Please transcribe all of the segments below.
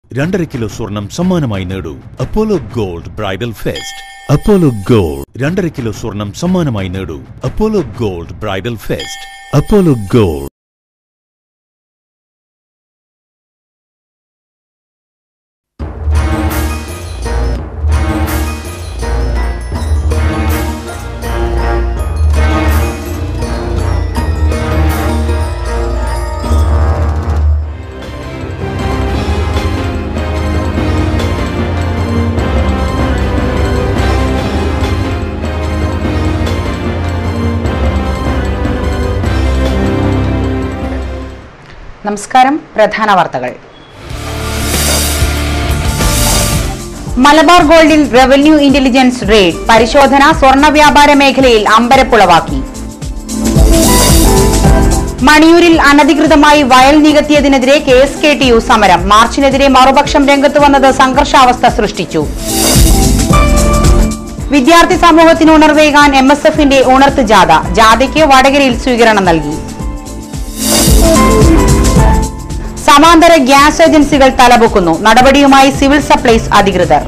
രണ്ടര കിലോ സ്വർണം സമ്മാനമായി നേടൂ Apollo gold bridal fest Apollo gold രണ്ടര കിലോ സ്വർണം സമ്മാനമായി നേടൂ Apollo gold bridal fest Apollo gold നമസ്കാരം പ്രധാന വാർത്തകൾ മലബാർ ഗോൾഡിൽ റവന്യൂ ഇന്റലിജൻസ് റെയ്ഡ് പരിശോധന സ്വർണ്ണ വ്യാപാര മേഖലയിൽ അമ്പരപ്പുളവാക്കി മണിയൂരിൽ അനധികൃതമായി വയൽ നികത്തിയതിനെതിരെ K S K T U സമരം മാർച്ചിനെതിരെ മറുപക്ഷം രംഗത്ത് വന്നത് സംഘർഷാവസ്ഥ സൃഷ്ടിച്ചു വിദ്യാർത്ഥി സമൂഹത്തിന് ഉണർവേകാൻ എം എസ് എഫിന്റെ ഉണർത്ത് ജാഥ ജാഥയ്ക്ക് വടകരയിൽ സ്വീകരണം നൽകി സമാന്തര ഗ്യാസ് ഏജൻസികൾ തലപൊക്കുന്നു നടപടിയുമായി സിവിൽ സപ്ലൈസ് അധികൃതർ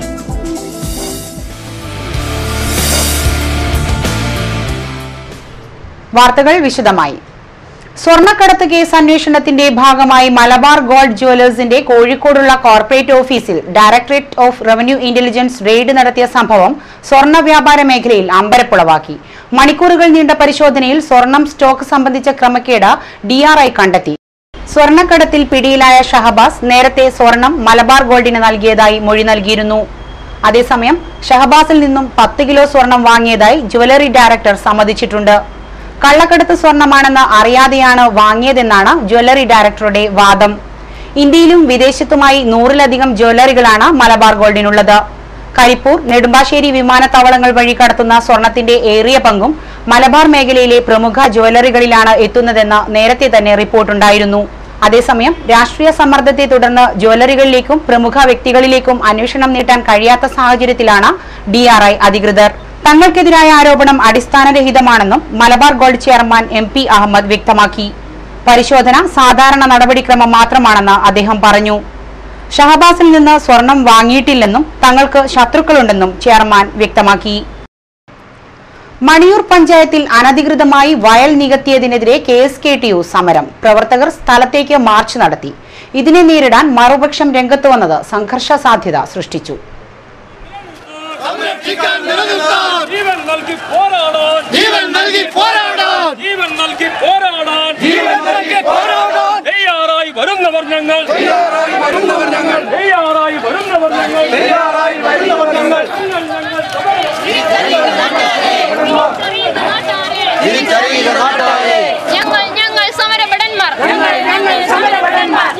വാർത്തകൾ വിശദമായി സ്വർണ്ണക്കടത്ത് കേസ് അന്വേഷണത്തിന്റെ ഭാഗമായി മലബാർ ഗോൾഡ് ജുവലേഴ്സിന്റെ കോഴിക്കോടുള്ള കോർപ്പറേറ്റ് ഓഫീസിൽ directorate of revenue intelligence raid നടത്തിയ സംഭവം സ്വർണ്ണ വ്യാപാര മേഖലയിൽ അമ്പരപ്പുളവാക്കി മണിക്കൂറുകൾ നീണ്ട പരിശോധനയിൽ സ്വർണം സ്റ്റോക്ക് സംബന്ധിച്ച ക്രമക്കേട് ഡിആർഐ കണ്ടെത്തി സ്വർണ്ണക്കടത്തിൽ പിടിയിലായ ഷഹബാസ് നേരത്തെ സ്വർണം മലബാർ ഗോൾഡിന് നൽകിയതായി മൊഴി നൽകിയിരുന്നു അതേസമയം ഷഹബാസിൽ നിന്നും പത്ത് കിലോ സ്വർണം വാങ്ങിയതായി ജുവലറി ഡയറക്ടർ സമ്മതിച്ചിട്ടുണ്ട് കള്ളക്കടത്ത് സ്വർണമാണെന്ന് അറിയാതെയാണ് വാങ്ങിയതെന്നാണ് ജ്വല്ലറി ഡയറക്ടറുടെ വാദം ഇന്ത്യയിലും വിദേശത്തുമായി നൂറിലധികം ജ്വല്ലറികളാണ് മലബാർ ഗോൾഡിനുള്ളത് കരിപ്പൂർ നെടുമ്പാശ്ശേരി വിമാനത്താവളങ്ങൾ വഴി കടത്തുന്ന സ്വർണത്തിന്റെ ഏറിയ പങ്കും മലബാർ മേഖലയിലെ പ്രമുഖ ജ്വല്ലറികളിലാണ് എത്തുന്നതെന്ന് നേരത്തെ തന്നെ റിപ്പോർട്ടുണ്ടായിരുന്നു അതേസമയം രാഷ്ട്രീയ സമ്മർദ്ദത്തെ തുടർന്ന് ജ്വല്ലറികളിലേക്കും പ്രമുഖ വ്യക്തികളിലേക്കും അന്വേഷണം നീട്ടാൻ കഴിയാത്ത സാഹചര്യത്തിലാണ് ഡിആർഐ അധികൃതർ തങ്ങൾക്കെതിരായ ആരോപണം അടിസ്ഥാനരഹിതമാണെന്നും Malabar gold chairman M P Ahmad വ്യക്തമാക്കി പരിശോധന സാധാരണ നടപടിക്രമം മാത്രമാണെന്ന് അദ്ദേഹം പറഞ്ഞു ഷഹബാസിൽ നിന്ന് സ്വർണം വാങ്ങിയിട്ടില്ലെന്നും തങ്ങൾക്ക് ശത്രുക്കളുണ്ടെന്നും ചെയർമാൻ വ്യക്തമാക്കി മണിയൂർ പഞ്ചായത്തിൽ അനധികൃതമായി വയൽ നികത്തിയതിനെതിരെ K S K T U സമരം പ്രവർത്തകർ സ്ഥലത്തേക്ക് മാർച്ച് നടത്തി ഇതിനെ നേരിടാൻ മറുപക്ഷം രംഗത്ത് വന്നത് സംഘർഷ സാധ്യത സൃഷ്ടിച്ചു സംരക്ഷിക്കാൻ നിലനിർത്താൻ ജീവൻ നൽകി പോരാടാൻ ജീവൻ നൽകി പോരാടാൻ ജീവൻ നൽകി പോരാടാൻ ജീവൻ നൽകി പോരാടാൻ തയ്യാറായി വരുന്നവർ ഞങ്ങൾ തയ്യാറായി വരുന്നവർ ഞങ്ങൾ തയ്യാറായി വരുന്നവർ ഞങ്ങൾ തയ്യാറായി വരുന്നവർ ഞങ്ങൾ തിരിച്ചറിയുക നാട്ടാരെ ഞങ്ങൾ ഞങ്ങൾ സമരഭടന്മാർ ഞങ്ങൾ ഞങ്ങൾ സമരഭടന്മാർ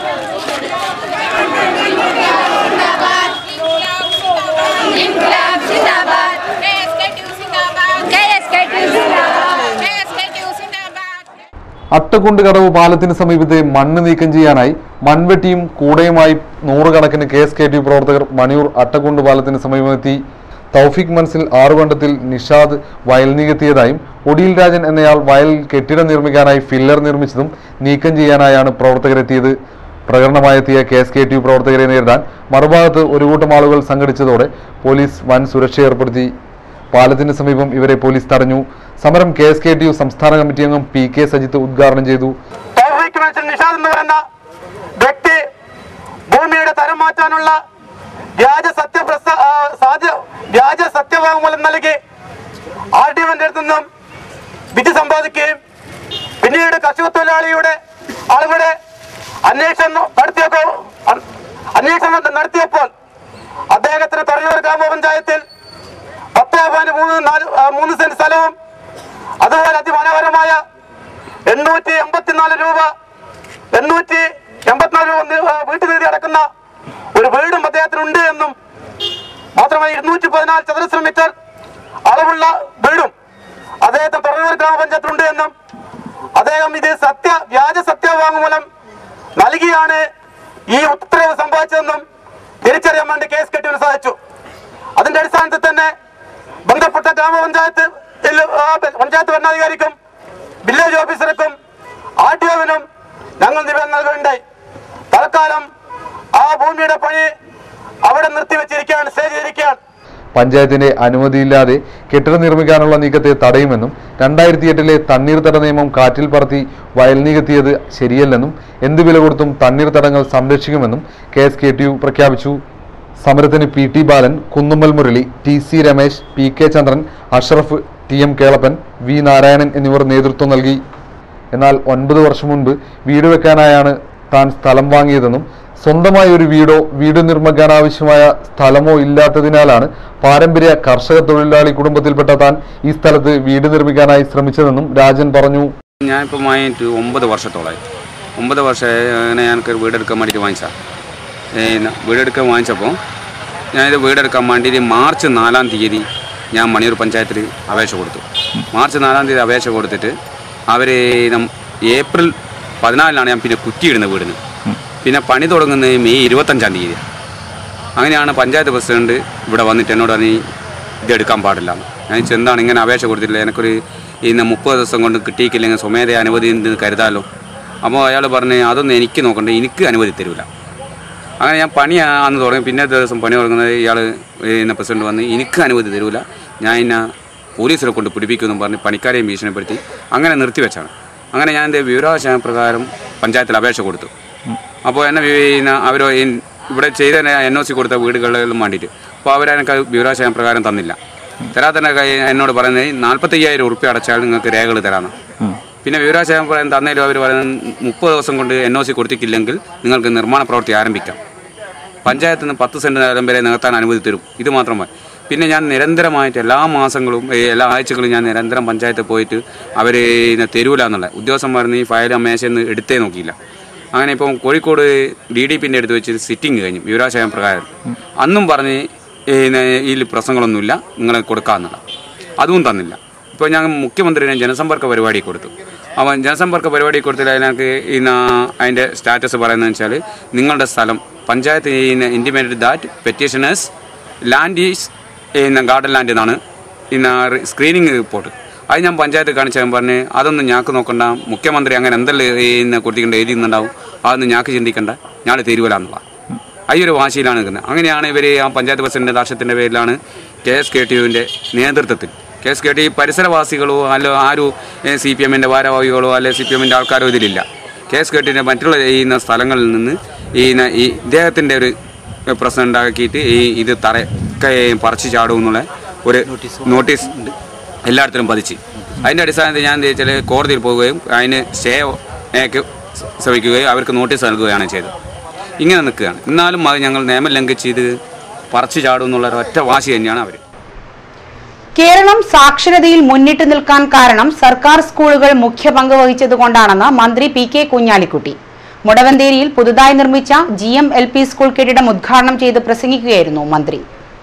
ഇൻക്ലാബ് സിന്ദാബാദ് KSKTU സിന്ദാബാദ് KSKTU സിന്ദാബാദ് KSKTU സിന്ദാബാദ് അട്ടക്കുണ്ട് കടവ് പാലത്തിന് സമീപത്തെ മണ്ണ് നീക്കം ചെയ്യാനായി മൺവെട്ടിയും കൂടയുമായി നൂറുകണക്കിന് കെ എസ് കെ ടി പ്രവർത്തകർ മണിയൂർ അട്ടക്കുണ്ട് പാലത്തിന് സമീപമെത്തി തൗഫിക് മൻസിൽ ആറുകണ്ടത്തിൽ നിഷാദ് വയൽ നികത്തിയതായും ഒടിയിൽ രാജൻ എന്നയാൾ വയൽ കെട്ടിടം നിർമ്മിക്കാനായി ഫില്ലർ നിർമ്മിച്ചതും നീക്കം ചെയ്യാനായാണ് പ്രവർത്തകരെത്തിയത് പ്രകടനമായെത്തിയ കെ എസ് കെ ടി പ്രവർത്തകരെ നേരിടാൻ മറുഭാഗത്ത് ഒരു കൂട്ടം ആളുകൾ സംഘടിച്ചതോടെ പോലീസ് വൻ സുരക്ഷ ഏർപ്പെടുത്തി പാലത്തിന് സമീപം ഇവരെ പോലീസ് തടഞ്ഞു സമരം K S K T U സംസ്ഥാന കമ്മിറ്റി അംഗം പി കെ സജിത്ത് ഉദ്ഘാടനം ചെയ്തു തൗഫീഖ് മനുഷ്യൻ നിഷാദ് എന്ന് പറയുന്ന വ്യക്തി ഭൂമിയുടെ തരം മാറ്റാനുള്ള വ്യാജ സത്യപ്രസ ആ, സാധ്യ വ്യാജ സത്യവാങ്മൂലം നൽകി ആർ ഡി ഒന്റെ അടുത്ത് നിന്നും വിധി സമ്പാദിക്കുകയും പിന്നീട് കർഷക തൊഴിലാളിയുടെ ആളുകളുടെ അന്വേഷണം നടത്തിയപ്പോ അ- അന്വേഷണം നടത്തിയപ്പോൾ അദ്ദേഹത്തിന് തറയൂർ ഗ്രാമപഞ്ചായത്തിൽ പത്ത് പോയിന്റ് മൂന്ന് നാല് ആ, മൂന്ന് സെന്റ് സ്ഥലവും അതുപോലെ അതിമനോഹരമായ എണ്ണൂറ്റി എൺപത്തിനാല് രൂപ എണ്ണൂറ്റി എൺപത്തിനാല് രൂപ നി- ആ, വീട്ടുനികുതി അടക്കുന്ന ഒരു വീടും അദ്ദേഹത്തിനുണ്ട് എന്നും മാത്രമല്ല ഇരുന്നൂറ്റി പതിനാല് ചതുരശ്ര മീറ്റർ അളവുള്ള വീടും അദ്ദേഹത്തിന് തുറന്നൂർ ഗ്രാമപഞ്ചായത്തിലുണ്ട് എന്നും അദ്ദേഹം ഇത് സത്യ വ്യാജ സത്യവാങ്മൂലം നൽകിയാണ് ഈ ഉത്തരവ് സംഭവിച്ചതെന്നും തിരിച്ചറിയാൻ വേണ്ടി കേസ് കെട്ടിന് സാധിച്ചു അതിന്റെ അടിസ്ഥാനത്തിൽ തന്നെ ബന്ധപ്പെട്ട ഗ്രാമപഞ്ചായത്ത് പഞ്ചായത്ത് ഭരണാധികാരിക്കും വില്ലേജ് ഓഫീസർക്കും ആർ ടി ഒവിനും ഞങ്ങൾ നിവേദനം നൽകുകയുണ്ടായി തൽക്കാലം ആ ഭൂമി ഭൂമിയുടെ പണി അവിടെ നിർത്തിവെച്ചിരിക്കുകയാണ് സ്റ്റേ ചെയ്തിരിക്കുകയാണ് പഞ്ചായത്തിന്റെ അനുമതിയില്ലാതെ കെട്ടിടം നിർമ്മിക്കാനുള്ള നീക്കത്തെ തടയുമെന്നും രണ്ടായിരത്തി എട്ടിലെ തണ്ണീർത്തട നിയമം കാറ്റിൽ പറത്തി വയൽ നികത്തിയത് ശരിയല്ലെന്നും എന്ത് വില കൊടുത്തും തണ്ണീർത്തടങ്ങൾ സംരക്ഷിക്കുമെന്നും K S K T U പ്രഖ്യാപിച്ചു സമരത്തിന് P T Balan Kunnummal Murali T C Ramesh P K Chandran Ashraf T M Kelappan V Narayanan എന്നിവർ നേതൃത്വം നൽകി എന്നാൽ ഒൻപത് വർഷം മുൻപ് വീട് വെക്കാനായാണ് താൻ സ്ഥലം വാങ്ങിയതെന്നും സ്വന്തമായി ഒരു വീടോ വീട് നിർമ്മിക്കാനാവശ്യമായ സ്ഥലമോ ഇല്ലാത്തതിനാലാണ് പാരമ്പര്യ കർഷക തൊഴിലാളി കുടുംബത്തിൽപ്പെട്ട താൻ ഈ സ്ഥലത്ത് വീട് നിർമ്മിക്കാനായി ശ്രമിച്ചതെന്നും രാജൻ പറഞ്ഞു ഞാനിപ്പോൾ വാങ്ങിയിട്ട് ഒമ്പത് വർഷത്തോളമായി ഒമ്പത് വർഷമായി അങ്ങനെ ഞങ്ങൾക്ക് വീടെടുക്കാൻ വേണ്ടിയിട്ട് വാങ്ങിച്ചാൽ വീടെടുക്കാൻ വാങ്ങിച്ചപ്പോൾ ഞാനിത് വീടെടുക്കാൻ വേണ്ടിയിട്ട് മാർച്ച് നാലാം തീയതി ഞാൻ മണിയൂർ പഞ്ചായത്തിൽ അപേക്ഷ കൊടുത്തു മാർച്ച് നാലാം തീയതി അപേക്ഷ കൊടുത്തിട്ട് അവർ ഏപ്രിൽ പതിനാലിനാണ് ഞാൻ പിന്നെ കുറ്റിയിടുന്നത് വീടിന് പിന്നെ പണി തുടങ്ങുന്നത് മെയ് ഇരുപത്തഞ്ചാം തീയതി അങ്ങനെയാണ് പഞ്ചായത്ത് പ്രസിഡന്റ് ഇവിടെ വന്നിട്ട് എന്നോട് പറഞ്ഞ് ഇത് എടുക്കാൻ പാടില്ല ഞാൻ ചോദിച്ചു, എന്താണ് ഇങ്ങനെ അപേക്ഷ കൊടുത്തില്ല എനിക്കൊരു ഇന്ന് മുപ്പത് ദിവസം കൊണ്ട് കിട്ടിയിട്ടില്ലെങ്കിൽ സ്വമേധ അനുമതി ഉണ്ട് കരുതാലോ അപ്പോൾ അയാൾ പറഞ്ഞ് അതൊന്നും എനിക്ക് നോക്കണ്ട എനിക്ക് അനുമതി തരില്ല അങ്ങനെ ഞാൻ പണി അന്ന് തുടങ്ങി പിന്നത്തെ ദിവസം പണി തുടങ്ങുന്നത് ഇയാൾ ഇന്ന പ്രസിഡന്റ് വന്ന് എനിക്ക് അനുമതി തരൂല ഞാൻ ഇന്ന പോലീസിനെ കൊണ്ട് പിടിപ്പിക്കുമെന്നും പറഞ്ഞ് പണിക്കാരെയും ഭീഷണിപ്പെടുത്തി അങ്ങനെ നിർത്തിവെച്ചാണ് അങ്ങനെ ഞാൻ എൻ്റെ വിവരാവകാശ പ്രകാരം പഞ്ചായത്തിൽ അപേക്ഷ കൊടുത്തു അപ്പോൾ എന്നെ പിന്നെ അവർ ഇവിടെ ചെയ്ത എൻ ഒ സി കൊടുത്ത വീടുകളിലും വേണ്ടിയിട്ട് അപ്പോൾ അവരെനിക്ക് വിവരാവകാശ പ്രകാരം തന്നില്ല തരാത്തന്നെ എന്നോട് പറയുന്നത് നാൽപ്പത്തയ്യായിരം ഉറുപ്പ്യ അടച്ചാൽ നിങ്ങൾക്ക് രേഖകൾ തരാമെന്ന് പിന്നെ വിവരാവകാശ പ്രകാരം തന്നേലും അവർ പറയുന്നത് മുപ്പത് ദിവസം കൊണ്ട് എൻ ഒ സി കൊടുത്തിട്ടില്ലെങ്കിൽ നിങ്ങൾക്ക് നിർമ്മാണ പ്രവൃത്തി ആരംഭിക്കാം പഞ്ചായത്തിൽ നിന്ന് പത്ത് സെൻറ്റ് നേരം വരെ നികത്താൻ അനുമതി തരും ഇത് മാത്രം മതി പിന്നെ ഞാൻ നിരന്തരമായിട്ട് എല്ലാ മാസങ്ങളും ഏ, എല്ലാ ആഴ്ചകളും ഞാൻ നിരന്തരം പഞ്ചായത്തിൽ പോയിട്ട് അവർ ഇതിനെ തരൂല എന്നുള്ള ഉദ്യോഗസ്ഥന്മാർ ഈ ഫയൽ മേശയിൽ നിന്ന് എടുത്തേ നോക്കിയില്ല അങ്ങനെ ഇപ്പം കോഴിക്കോട് ഡി ഡി പിൻ്റെ അടുത്ത് വെച്ച് സിറ്റിംഗ് കഴിഞ്ഞു വിവരാശയം പ്രകാരം അന്നും പറഞ്ഞ് ഇതിൽ പ്രശ്നങ്ങളൊന്നുമില്ല നിങ്ങൾ കൊടുക്കാമെന്നുള്ള അതും തന്നില്ല ഇപ്പോൾ ഞാൻ മുഖ്യമന്ത്രിനെ ജനസമ്പർക്ക പരിപാടി കൊടുത്തു അവൻ ജനസമ്പർക്ക പരിപാടി കൊടുത്തില്ല അതിനകത്ത് ഇന്ന് അതിൻ്റെ സ്റ്റാറ്റസ് പറയുന്നത് വെച്ചാൽ നിങ്ങളുടെ സ്ഥലം panchayat intimated that petitioners land is in garden land എന്നാണ് ഇന്ന് സ്ക്രീനിങ് റിപ്പോർട്ട് അത് ഞാൻ പഞ്ചായത്ത് കാണിച്ചാൽ പറഞ്ഞ് അതൊന്നും ഞാക്ക് നോക്കണ്ട മുഖ്യമന്ത്രി അങ്ങനെ എന്തെല്ലാം ഇന്ന് കൊടുത്തിട്ടുണ്ട് എഴുതിയിട്ടുണ്ടാവും അതൊന്നും ഞാക്ക് ചിന്തിക്കണ്ട ഞാൻ തരുവല എന്നുള്ള ഈ ഒരു വാശിയിലാണ് നിൽക്കുന്നത് അങ്ങനെയാണ് ഇവർ ആ പഞ്ചായത്ത് പ്രസിഡന്റ് ദാക്ഷത്തിൻ്റെ പേരിലാണ് കെ എസ് കെ ടി യുവിൻ്റെ നേതൃത്വത്തിൽ കെ എസ് കെ ടി പരിസരവാസികളോ അല്ല ആരും സി പി എമ്മിൻ്റെ ഭാരവാഹികളോ അല്ലെ സി പി എമ്മിൻ്റെ ആൾക്കാരോ ഇതിലില്ല കെ എസ് കെ ടിൻ്റെ മറ്റുള്ള ചെയ്യുന്ന സ്ഥലങ്ങളിൽ നിന്ന് ഈ ന- ഈ ഇദ്ദേഹത്തിൻ്റെ ഒരു പ്രശ്നം ഉണ്ടാക്കിയിട്ട് ഈ ഇത് തറ ക- പറിച്ചു ചാടും എന്നുള്ള ഒരു നോട്ടീസ് എല്ലായിടത്തിലും പതിച്ച് അതിൻ്റെ അടിസ്ഥാനത്തിൽ ഞാൻ എന്താ വെച്ചാൽ കോടതിയിൽ പോവുകയും അതിന് സ്റ്റേ ഏക്ക് ശ്രമിക്കുകയും അവർക്ക് നോട്ടീസ് നൽകുകയാണ് ചെയ്തത് ഇങ്ങനെ നിൽക്കുകയാണ് എന്നാലും അത് ഞങ്ങൾ നിയമം ലംഘിച്ച് ഇത് പറിച്ചു ചാടും എന്നുള്ള ഒറ്റ വാശി തന്നെയാണ് അവർ കേരളം സാക്ഷരതയിൽ മുന്നിട്ട് നിൽക്കാൻ കാരണം സർക്കാർ സ്കൂളുകൾ മുഖ്യ പങ്ക് വഹിച്ചതുകൊണ്ടാണെന്ന് മന്ത്രി പി കെ കുഞ്ഞാലിക്കുട്ടി മുടവന്തേരിയിൽ പുതുതായി നിർമ്മിച്ച G M L P school കെട്ടിടം ഉദ്ഘാടനം ചെയ്ത് പ്രസംഗിക്കുകയായിരുന്നു മന്ത്രി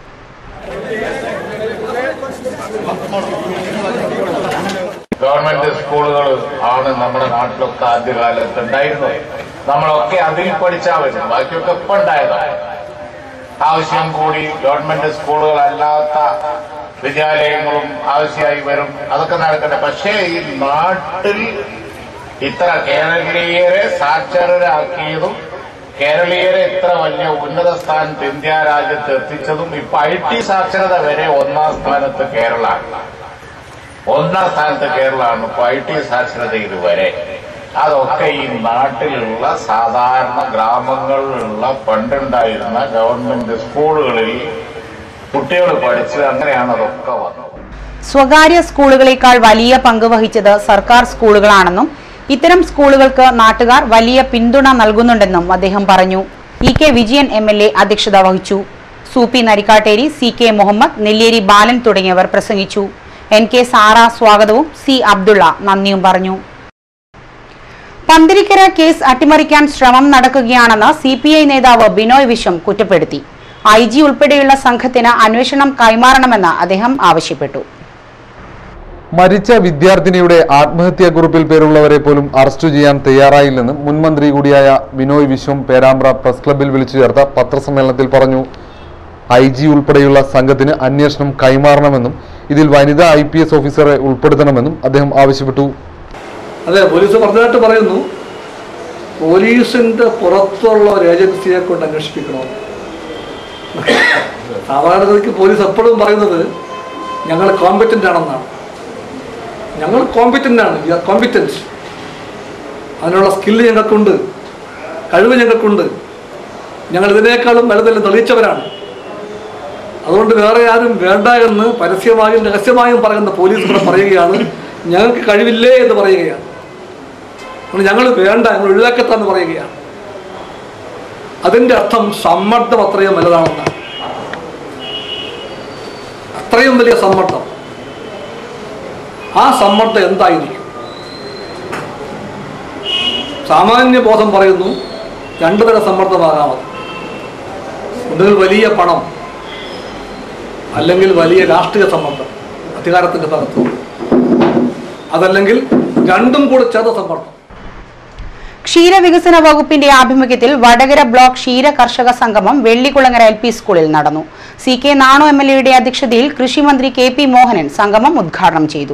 ഗവൺമെന്റ് സ്കൂളുകൾ ആണ് നമ്മുടെ നാട്ടിലൊക്കെ ആദ്യകാലത്ത് ഉണ്ടായിരുന്നത് നമ്മളൊക്കെ അതിൽ പഠിച്ചാൽ വരും ബാക്കിയൊക്കെ ഇപ്പൊ ഉണ്ടായതാണ് ആവശ്യം കൂടി ഗവൺമെന്റ് സ്കൂളുകളല്ലാത്ത വിദ്യാലയങ്ങളും ആവശ്യമായി വരും അതൊക്കെ നടക്കട്ടെ പക്ഷേ ഈ നാട്ടിൽ ഇത്ര കേരളീയരെ സാക്ഷരരാക്കിയതും കേരളീയരെ ഇത്ര വലിയ ഉന്നത സ്ഥാനത്ത് ഇന്ത്യ രാജ്യത്ത് എത്തിച്ചതും ഇപ്പൊ ഐ ടി സാക്ഷരത വരെ ഒന്നാം സ്ഥാനത്ത് കേരളമാണ് ഒന്നാം സ്ഥാനത്ത് കേരളമാണ് ഇപ്പൊ ഐ ടി സാക്ഷരതയിൽ വരെ അതൊക്കെ ഈ നാട്ടിലുള്ള സാധാരണ ഗ്രാമങ്ങളിലുള്ള പണ്ടുണ്ടായിരുന്ന ഗവൺമെന്റ് സ്കൂളുകളിൽ കുട്ടികൾ പഠിച്ച് അങ്ങനെയാണ് അതൊക്കെ വന്നത് സ്വകാര്യ സ്കൂളുകളേക്കാൾ വലിയ പങ്ക് വഹിച്ചത് സർക്കാർ സ്കൂളുകളാണെന്നും ഇത്തരം സ്കൂളുകൾക്ക് നാട്ടുകാർ വലിയ പിന്തുണ നൽകുന്നുണ്ടെന്നും അദ്ദേഹം പറഞ്ഞു E K Vijayan M L A അധ്യക്ഷത വഹിച്ചു സൂപ്പി നരിക്കാട്ടേരി സി കെ മുഹമ്മദ് നെല്ലേരി ബാലൻ തുടങ്ങിയവർ പ്രസംഗിച്ചു എൻ കെ സാറ സ്വാഗതവും സി അബ്ദുള്ള നന്ദിയും പറഞ്ഞു പന്തിരിക്കര കേസ് അട്ടിമറിക്കാൻ ശ്രമം നടക്കുകയാണെന്ന് സി പി ഐ നേതാവ് ബിനോയ് വിശ്വം കുറ്റപ്പെടുത്തി ഐ ജി ഉൾപ്പെടെയുള്ള സംഘത്തിന് അന്വേഷണം കൈമാറണമെന്ന് അദ്ദേഹം ആവശ്യപ്പെട്ടു മരിച്ച വിദ്യാർത്ഥിനിയുടെ ആത്മഹത്യാക്കുറിപ്പിൽ പേരുള്ളവരെ പോലും അറസ്റ്റ് ചെയ്യാൻ തയ്യാറായില്ലെന്ന് മുൻ മന്ത്രി കൂടിയായ ബിനോയ് വിശ്വം പേരാമ്പ്ര പ്രസ് ക്ലബ്ബിൽ വിളിച്ചു ചേർത്ത പത്രസമ്മേളനത്തിൽ പറഞ്ഞു ഐ ജി ഉൾപ്പെടെയുള്ള സംഘത്തിന് അന്വേഷണം കൈമാറണമെന്നും ഇതിൽ വനിതാ ഐ പി എസ് ഓഫീസറെ ഉൾപ്പെടുത്തണമെന്നും അദ്ദേഹം ആവശ്യപ്പെട്ടു അതെ പോലീസ് പറഞ്ഞതായിട്ട് പറയുന്നു പോലീസിന്റെ പുറത്തുള്ള ഒരു ഏജൻസിയെ കൊണ്ട് അന്വേഷിപ്പിക്കണോ സാധാരണഗതിക്ക് പോലീസ് എപ്പോഴും പറയുന്നത് ഞങ്ങൾ കോമ്പറ്റൻ്റ് ആണെന്നാണ് ഞങ്ങൾ കോമ്പറ്റൻ്റ് ആണ് വി ആർ കോമ്പറ്റൻസ് അതിനുള്ള സ്കില്ല് ഞങ്ങൾക്കുണ്ട് കഴിവ് ഞങ്ങൾക്കുണ്ട് ഞങ്ങൾ ഇതിനേക്കാളും വലുതെല്ലാം തെളിയിച്ചവരാണ് അതുകൊണ്ട് വേറെ ആരും വേണ്ട എന്ന് പരസ്യമായും രഹസ്യമായും പറയുന്ന പോലീസ് ഇവിടെ പറയുകയാണ് ഞങ്ങൾക്ക് കഴിവില്ലേ എന്ന് പറയുകയാണ് അതുകൊണ്ട് ഞങ്ങൾ വേണ്ട ഞങ്ങൾ ഒഴിവാക്കത്താന്ന് പറയുകയാണ് അതിൻ്റെ അർത്ഥം സമ്മർദ്ദം അത്രയും വലുതാണെന്നാണ് അത്രയും വലിയ സമ്മർദ്ദം ആ സമ്മർദ്ദം എന്തായിരിക്കും സാമാന്യ ബോധം പറയുന്നു രണ്ടു തരം സമ്മർദ്ദമാകാമത് ഒന്നുകിൽ വലിയ പണം അല്ലെങ്കിൽ വലിയ രാഷ്ട്രീയ സമ്മർദ്ദം അധികാരത്തിന്റെ ഭാഗത്ത് അതല്ലെങ്കിൽ രണ്ടും കൂടെ ചേർന്ന സമ്മർദ്ദം ക്ഷീരവികസന വകുപ്പിന്റെ ആഭിമുഖ്യത്തിൽ വടകര ബ്ലോക്ക് ക്ഷീര കർഷക സംഗമം വെള്ളിക്കുളങ്ങര എൽ പി സ്കൂളിൽ നടന്നു C K Nanu M L എയുടെ അധ്യക്ഷതയിൽ കൃഷിമന്ത്രി കെ പി മോഹനൻ സംഗമം ഉദ്ഘാടനം ചെയ്തു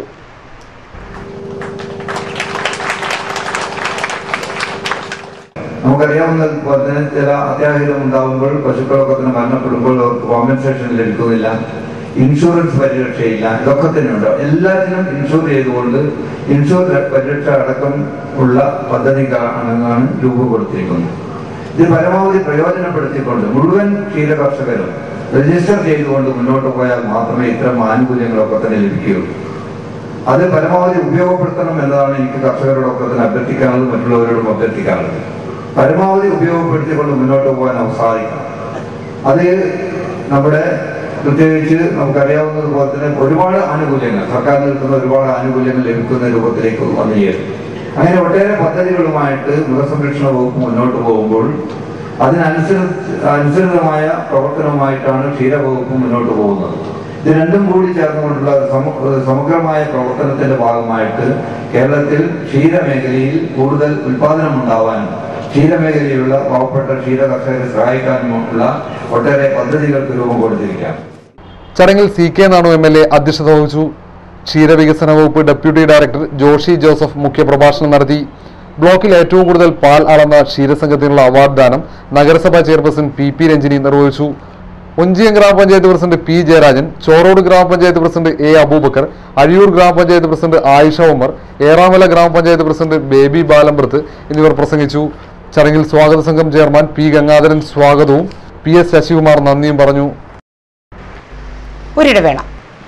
നമുക്കറിയാവുന്നതുപോലെ തന്നെ ചില അത്യാഹിതം ഉണ്ടാകുമ്പോൾ പശുക്കളൊക്കെ തന്നെ മരണപ്പെടുമ്പോൾ അവർക്ക് കോമ്പൻസേഷൻ ലഭിക്കുന്നില്ല ഇൻഷുറൻസ് പരിരക്ഷയില്ല ഇതൊക്കെ തന്നെയുണ്ട് എല്ലാത്തിനും ഇൻഷുർ ചെയ്തുകൊണ്ട് ഇൻഷുർ പരിരക്ഷ അടക്കം ഉള്ള പദ്ധതിക്കാണ് രൂപപ്പെടുത്തിയിരിക്കുന്നത് ഇത് പരമാവധി പ്രയോജനപ്പെടുത്തിക്കൊണ്ട് മുഴുവൻ ക്ഷീര കർഷകരും രജിസ്റ്റർ ചെയ്തുകൊണ്ട് മുന്നോട്ട് പോയാൽ മാത്രമേ ഇത്തരം ആനുകൂല്യങ്ങളൊക്കെ തന്നെ ലഭിക്കുകയുള്ളൂ അത് പരമാവധി ഉപയോഗപ്പെടുത്തണം എന്നതാണ് എനിക്ക് കർഷകരോടൊക്കെ തന്നെ അഭ്യർത്ഥിക്കാനുള്ളത് മറ്റുള്ളവരോടും അഭ്യർത്ഥിക്കാനുള്ളത് പരമാവധി ഉപയോഗപ്പെടുത്തിക്കൊണ്ട് മുന്നോട്ട് പോകാൻ നമുക്ക് സാധിക്കണം അത് നമ്മുടെ പ്രത്യേകിച്ച് നമുക്കറിയാവുന്നത് പോലെ തന്നെ ഒരുപാട് ആനുകൂല്യങ്ങൾ സർക്കാർ നൽകുന്ന ഒരുപാട് ആനുകൂല്യങ്ങൾ ലഭിക്കുന്ന രൂപത്തിലേക്ക് വന്നു ചേരും അങ്ങനെ ഒട്ടേറെ പദ്ധതികളുമായിട്ട് മൃഗസംരക്ഷണ വകുപ്പ് മുന്നോട്ട് പോകുമ്പോൾ അതിനനുസരിച്ച് അനുസൃതമായ പ്രവർത്തനവുമായിട്ടാണ് ക്ഷീരവകുപ്പ് മുന്നോട്ട് പോകുന്നത് ഇത് രണ്ടും കൂടി ചേർന്നുകൊണ്ടുള്ള ഒരു സമ- ഒരു സമഗ്രമായ പ്രവർത്തനത്തിന്റെ ഭാഗമായിട്ട് കേരളത്തിൽ ക്ഷീരമേഖലയിൽ കൂടുതൽ ഉൽപാദനം ഉണ്ടാവാനും ക്ഷീരമേഖലയിലുള്ള പാവപ്പെട്ട ക്ഷീര കർഷകരെ സഹായിക്കാനുമുള്ള ഒട്ടേറെ പദ്ധതികൾക്ക് രൂപം കൊടുത്തിരിക്കാം ചടങ്ങിൽ C K Nanu M L A അധ്യക്ഷത വഹിച്ചു ക്ഷീരവികസന വകുപ്പ് ഡെപ്യൂട്ടി ഡയറക്ടർ ജോഷി ജോസഫ് മുഖ്യപ്രഭാഷണം നടത്തി ബ്ലോക്കിൽ ഏറ്റവും കൂടുതൽ പാൽ അളന്ന ക്ഷീരസംഘത്തിനുള്ള അവാർഡ് ദാനം നഗരസഭാ ചെയർപേഴ്സൺ പി പി രഞ്ജിനി നിർവഹിച്ചു ഒഞ്ചിയം ഗ്രാമപഞ്ചായത്ത് പ്രസിഡന്റ് പി ജയരാജൻ ചോറോട് ഗ്രാമപഞ്ചായത്ത് പ്രസിഡന്റ് എ അബൂബക്കർ അഴിയൂർ ഗ്രാമപഞ്ചായത്ത് പ്രസിഡന്റ് ആയിഷ ഉമർ ഏറാമല ഗ്രാമപഞ്ചായത്ത് പ്രസിഡന്റ് ബേബി ബാലമ്പ്രത്ത് എന്നിവർ പ്രസംഗിച്ചു ചടങ്ങിൽ സ്വാഗത സംഘം ചെയർമാൻ പി ഗംഗാധരൻ സ്വാഗതവും പി എസ് ശശികുമാർ നന്ദിയും പറഞ്ഞു ഒരിടവേള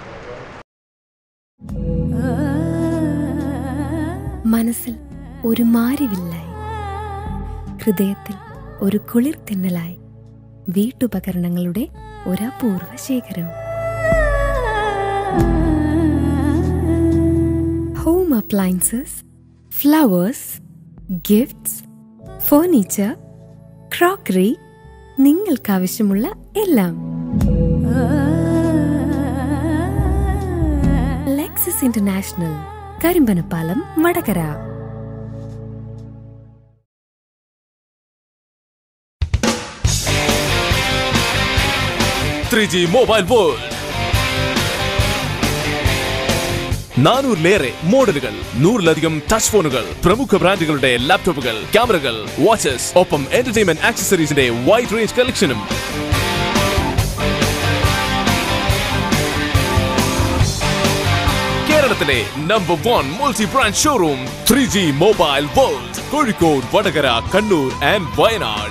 മനസ്സിൽ ഒരു മാരിവില്ലായി ഹൃദയത്തിൽ ഒരു കുളിർ തെന്നലായി വീട്ടുപകരണങ്ങളുടെ ഒരപൂർവ ശേഖരം home appliances flowers gifts furniture crockery നിങ്ങൾക്കാവശ്യമുള്ള എല്ലാം Lexus international Karimbanappalam Vadakara three G mobile world നാനൂറിലേറെ മോഡലുകൾ നൂറിലധികം ടച്ച് ഫോണുകൾ പ്രമുഖ ബ്രാൻഡുകളുടെ ലാപ്ടോപ്പുകൾ ക്യാമറകൾ വാച്ചസ് ഒപ്പം എന്റർടൈൻമെന്റ് ആക്സസറീസിന്റെ വൈഡ് റേഞ്ച് കളക്ഷനും കേരളത്തിലെ number one multi brand showroom three G mobile world Kozhikode Vadakara Kannur and Wayanad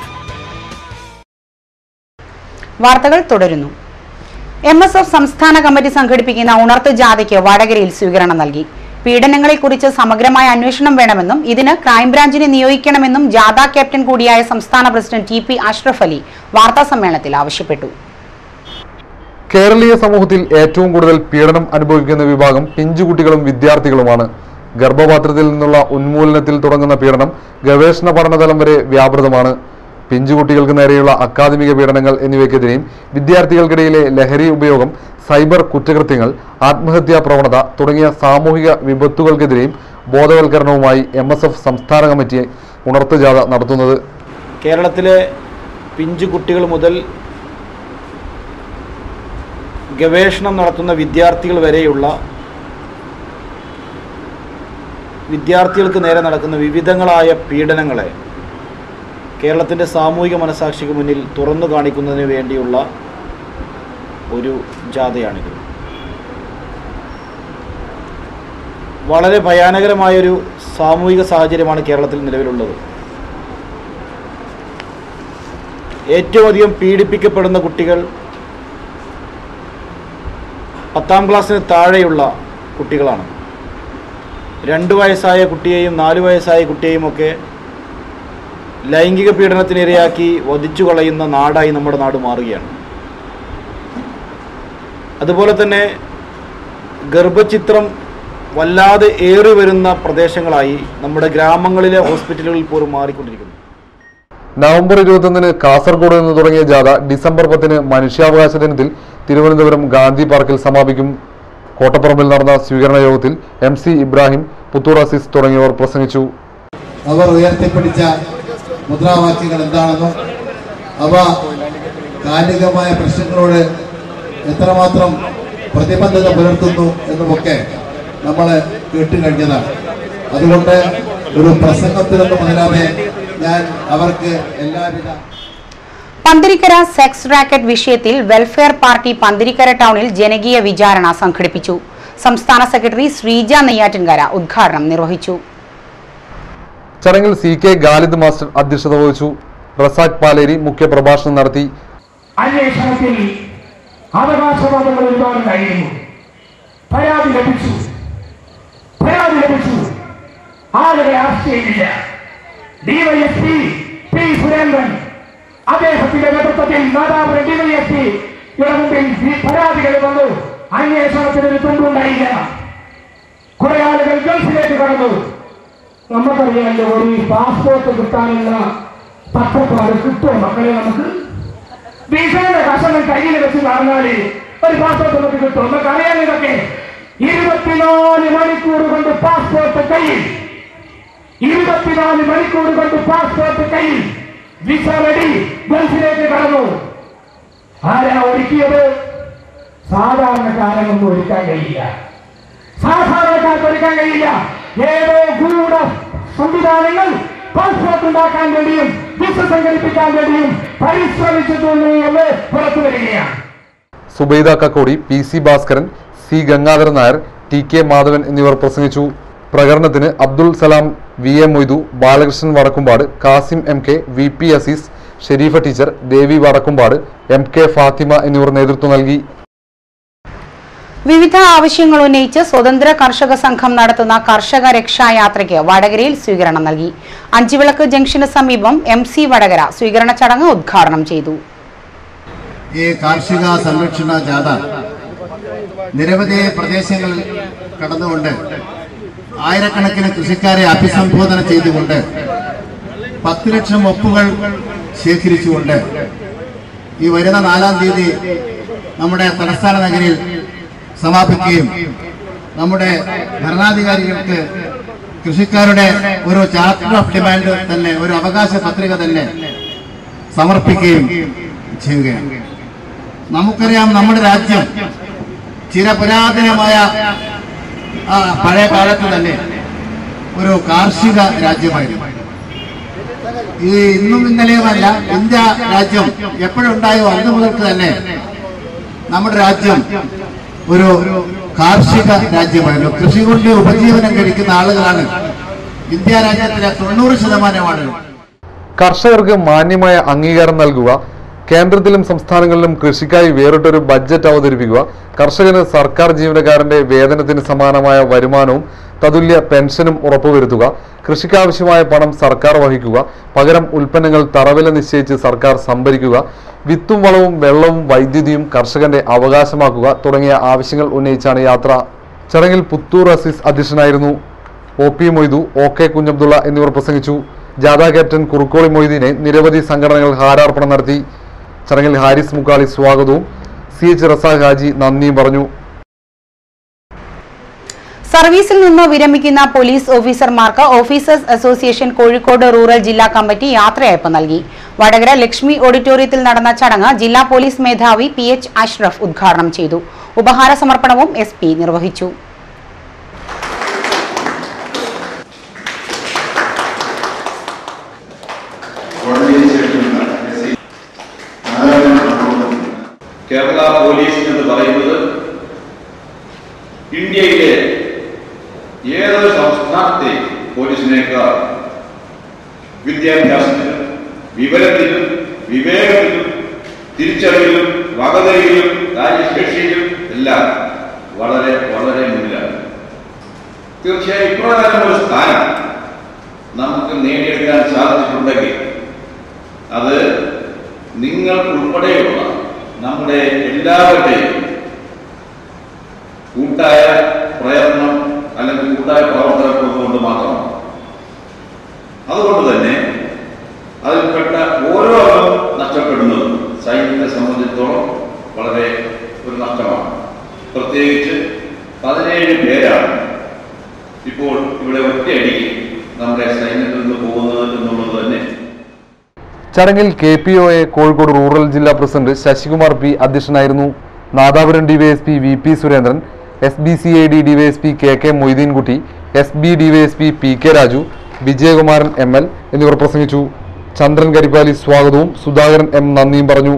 വാർത്തകൾ തുടരുന്നു എം എസ് എഫ് സംസ്ഥാന കമ്മിറ്റി സംഘടിപ്പിക്കുന്ന ഉണർത്ത് ജാഥയ്ക്ക് വടകരയിൽ സ്വീകരണം നൽകി പീഡനങ്ങളെക്കുറിച്ച് സമഗ്രമായ അന്വേഷണം വേണമെന്നും ഇതിന് ക്രൈംബ്രാഞ്ചിനെ നിയോഗിക്കണമെന്നും ജാഥ ക്യാപ്റ്റൻ കൂടിയായ സംസ്ഥാന president T P Ashraf Ali വാർത്താസമ്മേളനത്തിൽ ആവശ്യപ്പെട്ടു കേരളീയ സമൂഹത്തിൽ ഏറ്റവും കൂടുതൽ പീഡനം അനുഭവിക്കുന്ന വിഭാഗം പിഞ്ചുകുട്ടികളും വിദ്യാർത്ഥികളുമാണ് ഗർഭപാത്രത്തിൽ നിന്നുള്ള ഉന്മൂലനത്തിൽ തുടങ്ങുന്ന പീഡനം ഗവേഷണ പഠനതലം വരെ വ്യാപൃതമാണ് പിഞ്ചുകുട്ടികൾക്ക് നേരെയുള്ള അക്കാദമിക പീഡനങ്ങൾ എന്നിവയ്ക്കെതിരെയും വിദ്യാർത്ഥികൾക്കിടയിലെ ലഹരി ഉപയോഗം സൈബർ കുറ്റകൃത്യങ്ങൾ ആത്മഹത്യാ പ്രവണത തുടങ്ങിയ സാമൂഹിക വിപത്തുകൾക്കെതിരെയും ബോധവൽക്കരണവുമായി എം സംസ്ഥാന കമ്മിറ്റി ഉണർത്ത് ജാഥ നടത്തുന്നത് കേരളത്തിലെ പിഞ്ചു കുട്ടികൾ മുതൽ ഗവേഷണം നടത്തുന്ന വിദ്യാർത്ഥികൾ വരെയുള്ള വിദ്യാർത്ഥികൾക്ക് നേരെ നടക്കുന്ന വിവിധങ്ങളായ പീഡനങ്ങളെ കേരളത്തിൻ്റെ സാമൂഹിക മനസാക്ഷിക്ക് മുന്നിൽ തുറന്നു കാണിക്കുന്നതിന് വേണ്ടിയുള്ള ഒരു ജാഥയാണിത് വളരെ ഭയാനകരമായൊരു സാമൂഹിക സാഹചര്യമാണ് കേരളത്തിൽ നിലവിലുള്ളത് ഏറ്റവും അധികം പീഡിപ്പിക്കപ്പെടുന്ന കുട്ടികൾ പത്താം ക്ലാസ്സിന് താഴെയുള്ള കുട്ടികളാണ് രണ്ട് വയസ്സായ കുട്ടിയെയും നാല് വയസ്സായ കുട്ടിയെയും ഒക്കെ ലൈംഗിക പീഡനത്തിനിരയാക്കി വധിച്ചു കളയുന്ന നാടായി നമ്മുടെ നാട് മാറുകയാണ് അതുപോലെ തന്നെ ഗർഭചിത്രം വല്ലാതെ ഏറി വരുന്ന പ്രദേശങ്ങളായി നമ്മുടെ ഗ്രാമങ്ങളിലെ ഹോസ്പിറ്റലുകളിൽ പോലും മാറിക്കൊണ്ടിരിക്കുന്നു നവംബർ ഇരുപത്തൊന്നിന് കാസർഗോഡ് നിന്ന് തുടങ്ങിയ ജാഥ ഡിസംബർ പത്തിന് മനുഷ്യാവകാശ ദിനത്തിൽ തിരുവനന്തപുരം ഗാന്ധി പാർക്കിൽ സമാപിക്കും കോട്ടപ്പറമ്പിൽ നടന്ന സ്വീകരണ യോഗത്തിൽ എം സി ഇബ്രാഹിം പുത്തൂർ അസീസ് തുടങ്ങിയവർ പ്രസംഗിച്ചു അവർ ഉയർത്തിപ്പിടിച്ച മുദ്രാവാക്യങ്ങൾ എന്താണെന്നും അവ കാലികമായ പ്രശ്നങ്ങളോട് എത്രമാത്രം പ്രതിബദ്ധത പുലർത്തുന്നു എന്നുമൊക്കെ നമ്മൾ കേട്ടുകഴിഞ്ഞതാണ് അതുകൊണ്ട് ഒരു പ്രസംഗത്തിലൊന്നും മുതലാതെ ഞാൻ അവർക്ക് എല്ലാവിധ പന്തിരിക്കര സെക്സ് റാക്കറ്റ് വിഷയത്തിൽ വെൽഫെയർ പാർട്ടി പന്തിരിക്കര ടൗണിൽ ജനകീയ വിചാരണ സംഘടിപ്പിച്ചു സംസ്ഥാന സെക്രട്ടറി ശ്രീജ നെയ്യാറ്റിൻകര ഉദ്ഘാടനം നിർവഹിച്ചു ചടങ്ങിൽ സി കെ ഗാലിദ് മാസ്റ്റർ അധ്യക്ഷത വഹിച്ചു റസാഖ് പാലേരി മുഖ്യപ്രഭാഷണം നടത്തി അന്വേഷണത്തിൽ അവകാശവാദങ്ങൾ ഒരുപാടുണ്ടായിരുന്നു പരാതി ലഭിച്ചു പരാതി ലഭിച്ചു ആളുകളെ അറസ്റ്റ് ചെയ്തില്ല ഡിവൈഎസ്പി പി സുരേന്ദ്രൻ അദ്ദേഹത്തിന്റെ നേതൃത്വത്തിൽ നാദാപുരം ഡിവൈഎസ്പി മുമ്പിൽ ഈ പരാതികൾ വന്നു അന്വേഷണത്തിന് ഒരു തുണ്ടുണ്ടായില്ല കുറെ ആളുകൾ ഗൾഫിലേക്ക് കടന്നു നമുക്കറിയാമല്ലോ ഒരു പാസ്പോർട്ട് കിട്ടാനുള്ള തക്കപ്പാട് കിട്ടുമോ മക്കളെ നമുക്ക് വിസയുടെ കഷണം കയ്യിൽ വെച്ച് നടന്നാല് ഒരു പാസ്പോർട്ട് നമുക്ക് കിട്ടും നമുക്ക് അറിയാൻ ഇതൊക്കെ ഇരുപത്തിനാല് മണിക്കൂർ കൊണ്ട് പാസ്പോർട്ട് കയ്യിൽ ഇരുപത്തിനാല് മണിക്കൂർ കൊണ്ട് പാസ്പോർട്ട് കയ്യിൽ വിസ റെഡി ഗൾഫിലേക്ക് കടന്നു ആരാ ഒരുക്കിയത് സാധാരണക്കാരനൊന്നും ഒരുക്കാൻ കഴിയില്ല സാധാരണക്കാർക്ക് ഒരുക്കാൻ കഴിയില്ല ഏതോ ഗൂഢ സംവിധാനങ്ങൾ പാസ്പോർട്ട് ഉണ്ടാക്കാൻ വേണ്ടിയും വിസ സംഘടിപ്പിക്കാൻ വേണ്ടിയും പരിശ്രമിച്ചിട്ടുണ്ട് എന്ന് പുറത്തു വരികയാണ് Zubaida Kakkodi P C Bhaskaran C Gangadharan Nair T K Madhavan എന്നിവർ പ്രസംഗിച്ചു പ്രകടനത്തിന് Abdul Salam V A Moidu Balakrishnan Vadakkumpad Kasim M K V P Azeez Sherifa teacher Devi Vadakkumpad M K Fathima എന്നിവർ നേതൃത്വം നൽകി വിവിധ ആവശ്യങ്ങൾ ഉന്നയിച്ച് സ്വതന്ത്ര കർഷക സംഘം നടത്തുന്ന കർഷക രക്ഷായാത്രയ്ക്ക് വടകരയിൽ സ്വീകരണം നൽകി അഞ്ചുവിളക്ക് ജംഗ്ഷന് സമീപം എം സി വടകര സ്വീകരണ ചടങ്ങ് ഉദ്ഘാടനം ചെയ്തു ഈ കാർഷിക സംരക്ഷണ ജാഥ നിരവധി പ്രദേശങ്ങളിൽ കടന്നുകൊണ്ട് ആയിരക്കണക്കിന് കൃഷിക്കാരെ അഭിസംബോധന ചെയ്തുകൊണ്ട് പത്ത് ലക്ഷം ഒപ്പുകൾ ശേഖരിച്ചുകൊണ്ട് ഈ വരുന്ന നാലാം തീയതി നമ്മുടെ തലസ്ഥാന നഗരിയിൽ സമാപിക്കുകയും നമ്മുടെ ഭരണാധികാരികൾക്ക് കൃഷിക്കാരുടെ ഒരു ചാർട്ടർ ഓഫ് ഡിമാൻഡ് തന്നെ ഒരു അവകാശ പത്രിക തന്നെ സമർപ്പിക്കുകയും ചെയ്യുകയാണ് നമുക്കറിയാം നമ്മുടെ രാജ്യം ചിരപുരാതനമായ ആ, പഴയ കാലത്ത് തന്നെ ഒരു കാർഷിക രാജ്യമായിരുന്നു ഈ ഇന്നും ഇന്നലെയുമല്ല ഇന്ത്യ രാജ്യം എപ്പോഴുണ്ടായോ അന്ന് മുതൽക്ക് തന്നെ നമ്മുടെ രാജ്യം ഒരു കാർഷിക രാജ്യമായിരുന്നു കൃഷി കൊണ്ട് ഉപജീവനം കഴിക്കുന്ന ആളുകളാണ് ഇന്ത്യ രാജ്യത്തിലെ തൊണ്ണൂറ് ശതമാനം ആളുകൾ കർഷകർക്ക് മാന്യമായ അംഗീകാരം നൽകുക കേന്ദ്രത്തിലും സംസ്ഥാനങ്ങളിലും കൃഷിക്കായി വേറിട്ടൊരു ബഡ്ജറ്റ് അവതരിപ്പിക്കുക കർഷകന് സർക്കാർ ജീവനക്കാരന്റെ വേതനത്തിന് സമാനമായ വരുമാനവും തതുല്യ പെൻഷനും ഉറപ്പുവരുത്തുക കൃഷിക്കാവശ്യമായ പണം സർക്കാർ വഹിക്കുക പകരം ഉൽപ്പന്നങ്ങൾ തറവില നിശ്ചയിച്ച് സർക്കാർ സംഭരിക്കുക വിത്തും വളവും വെള്ളവും വൈദ്യുതിയും കർഷകന്റെ അവകാശമാക്കുക തുടങ്ങിയ ആവശ്യങ്ങൾ ഉന്നയിച്ചാണ് യാത്ര ചടങ്ങിൽ പുത്തൂർ അസീസ് അധ്യക്ഷനായിരുന്നു O P Moidu O K Kunhabdulla എന്നിവർ പ്രസംഗിച്ചു ജാഥ ക്യാപ്റ്റൻ കുറുക്കോളി മൊയ്തീനെ നിരവധി സംഘടനകൾ ഹാരാർപ്പണം നടത്തി ചടങ്ങിൽ ഹാരിസ് മുക്കാളി സ്വാഗതവും സി എച്ച് റസാഖ് ഹാജി നന്ദിയും പറഞ്ഞു സർവീസിൽ നിന്ന് വിരമിക്കുന്ന പോലീസ് ഓഫീസർമാർക്ക് ഓഫീസേഴ്സ് അസോസിയേഷൻ കോഴിക്കോട് റൂറൽ ജില്ലാ കമ്മിറ്റി യാത്രയയപ്പ് നൽകി വടകര ലക്ഷ്മി ഓഡിറ്റോറിയത്തിൽ നടന്ന ചടങ്ങ് ജില്ലാ പോലീസ് മേധാവി പി എച്ച് അഷ്റഫ് ഉദ്ഘാടനം ചെയ്തു ഉപഹാര സമർപ്പണവും എസ് പി നിർവഹിച്ചു വളരെ കേരള പോലീസ് എന്ന് പറയുന്നത് ഇന്ത്യയിലെ ഏതൊരു സംസ്ഥാനത്തെ പോലീസിനേക്കാൾ വിദ്യാഭ്യാസത്തിലും വിവരത്തിലും വിവേകത്തിലും തിരിച്ചറിവിലും വകതയിലും കാര്യശേഷിയിലും എല്ലാം വളരെ വളരെ മുന്നിലാണ് തീർച്ചയായും ഇപ്രകാരം ഒരു സ്ഥാനം നമുക്ക് നേടിയെടുക്കാൻ സാധിച്ചിട്ടുണ്ടെങ്കിൽ അത് നിങ്ങൾ ഉൾപ്പെടെയുള്ള നമ്മുടെ എല്ലാവരുടെയും കൂട്ടായ പ്രയത്നം അല്ലെങ്കിൽ കൂട്ടായ പ്രവർത്തനം കൊണ്ട് മാത്രമാണ് അതുകൊണ്ട് തന്നെ അതിൽപ്പെട്ട ഓരോ അംഗവും നഷ്ടപ്പെടുന്നതും സൈന്യത്തെ സംബന്ധിച്ചിടത്തോളം വളരെ ഒരു നഷ്ടമാണ് പ്രത്യേകിച്ച് പതിനേഴ് പേരാണ് ഇപ്പോൾ ഇവിടെ ഒറ്റയടിക്ക് നമ്മുടെ സൈന്യത്തിൽ നിന്ന് പോകുന്നത് എന്നുള്ളത് തന്നെ ചടങ്ങിൽ K P O A Kozhikode rural ജില്ലാ പ്രസിഡന്റ് ശശികുമാർ പി അധ്യക്ഷനായിരുന്നു Nadapuram DYSP V P Surendran S B C I D DYSP K K Moideenkutty S B DYSP P K Raju Vijayakumaran M L എന്നിവർ പ്രസംഗിച്ചു ചന്ദ്രൻ കരിപ്പാലി സ്വാഗതവും സുധാകരൻ എം നന്ദിയും പറഞ്ഞു